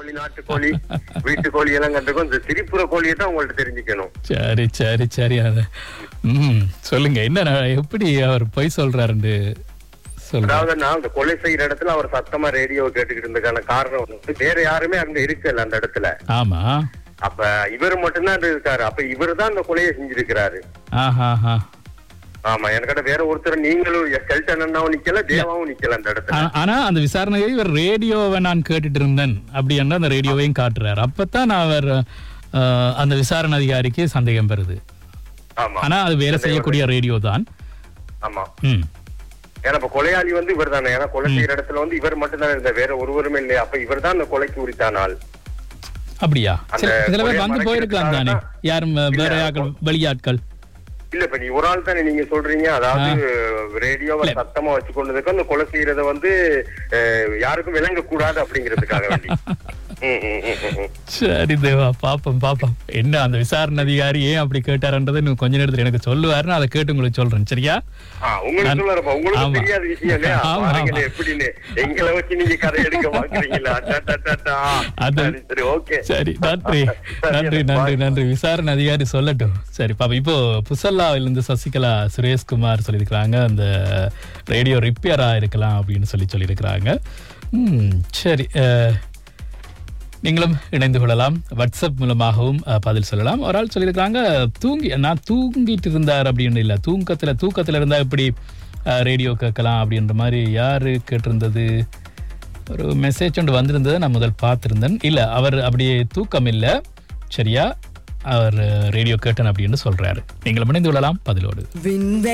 கோழி நாட்டுக்கோழி வீட்டுக்கோழி எல்லாம் கண்டிருக்கும் இந்த திரிபுர கோழியை தான் உங்கள்ட்ட தெரிஞ்சுக்கணும் சரி சரி சரி அது ம் சொல்லுங்க என்ன நான் எப்படி அவர் பொய் சொல்றாருன்னு சொல்றேன் அதாவது நான் அந்த கொலை செய்யற இடத்துல அவர் சத்தமா ரேடியோ கேட்டுக்கிட்டு இருந்ததுக்கான காரணம் வந்து வேற யாருமே அங்க இருக்கல அந்த இடத்துல ஆமா அப்ப இவர் மட்டும்தான் அங்க இருக்காரு அப்ப இவர் தான் அந்த கொலையை செஞ்சிருக்கிறாரு ஆஹா ஆஹா ஆமா எனக்கிட்ட வேற ஒருத்தர் நீங்களும் ஸ்கெல்டன் அண்ணாவும் நிக்கல தேவாவும் நிக்கல அந்த இடத்துல ஆ- ஆனா அந்த விசாரணையை இவர் ரேடியோவை நான் கேட்டுட்டு இருந்தேன் அப்படி என்ன அந்த ரேடியோவையும் காட்டுறாரு அப்பதான் நான் அவர் அஹ், அந்த விசாரணை அதிகாரிக்கு சந்தேகம் பெறுது ஆமா ஆனா அது வேலை செய்யக்கூடிய ரேடியோ தான் ஆமா ம் ஏன்னா இப்ப கொலையாளி வந்து இவர் தானே ஏன்னா கொலை செய்யற இடத்துல வந்து இவர் மட்டும் தான் இருந்தார் வேற ஒருவருமே இல்லையா அப்ப இவர் தான் அந்த கொலைக்கு உரித்தான ஆள் அப்படியா அந்த சில சில பேர் கொலையை வந்து போயிருக்கலாம் தானே மறைக்கிறதுக்காக யாரும் அஹ், வேற ஆட்கள் வெளியாட்கள் இல்ல இப்ப நீ ஒரு ஆள் தானே நீங்க சொல்றீங்க அதாவது ரேடியோவை சத்தமா வச்சு கொண்டதுக்கு அந்த கொலை செய்யறத வந்து அஹ், யாருக்கும் விளங்க கூடாது அப்படிங்கிறதுக்காக வேண்டி ம், ம், ம், ம், ம். சரி தேவா பாப்போம் பாப்போம் என்ன அந்த விசாரணை அதிகாரி ஏன் அப்படி கேட்டாருன்றதை இன்னும் கொஞ்ச நேரத்துல எனக்கு சொல்லுவாரு நான் அதை கேட்டு உங்களுக்கு சொல்றேன் சரியா ஆ, உங்களுக்கு சொல்லுறப்ப உங்களுக்கு ஆமா. தெரியாத விஷயம் இல்லையா ஆமா, பாருங்களேன் ஆமா. எப்படின்னு எங்களை வச்சு நீங்க கதை எடுக்க பாக்குறீங்களா டா, டா, டா, டா. அது- சரி, சரி ஓகே சரி நன்றி நன்றி நன்றி நன்றி விசாரணை அதிகாரி சொல்லட்டும் சரி பாப்பா இப்போ புசல்லாவிலிருந்து சசிகலா சுரேஷ்குமார் சொல்லியிருக்கிறாங்க அந்த ரேடியோ ரிப்பேரா இருக்கலாம் அப்படின்னு சொல்லி சொல்லியிருக்கிறாங்க ம், சரி அஹ், நீங்களும் இணைந்து கொள்ளலாம் வாட்ஸ்அப் மூலமாகவும் அஹ், பதில் சொல்லலாம் ஒரு ஆள் சொல்லியிருக்காங்க தூங்கி நான் தூங்கிட்டு இருந்தார் அப்படின்னு இல்லை தூக்கத்துல தூக்கத்துல இருந்தா எப்படி அஹ், ரேடியோ கேட்கலாம் அப்படின்ற மாதிரி யாரு கேட்டிருந்தது ஒரு மெசேஜ் ஒன்று வந்திருந்ததை நான் முதல் பார்த்துருந்தேன் இல்லை அவர் அப்படியே தூக்கம் இல்லை சரியா அவர் ரேடியோ கேட்டன் அப்படின்னு சொல்றாரு நீங்களும் இணைந்து கொள்ளலாம் பதிலோடு விண்வெளி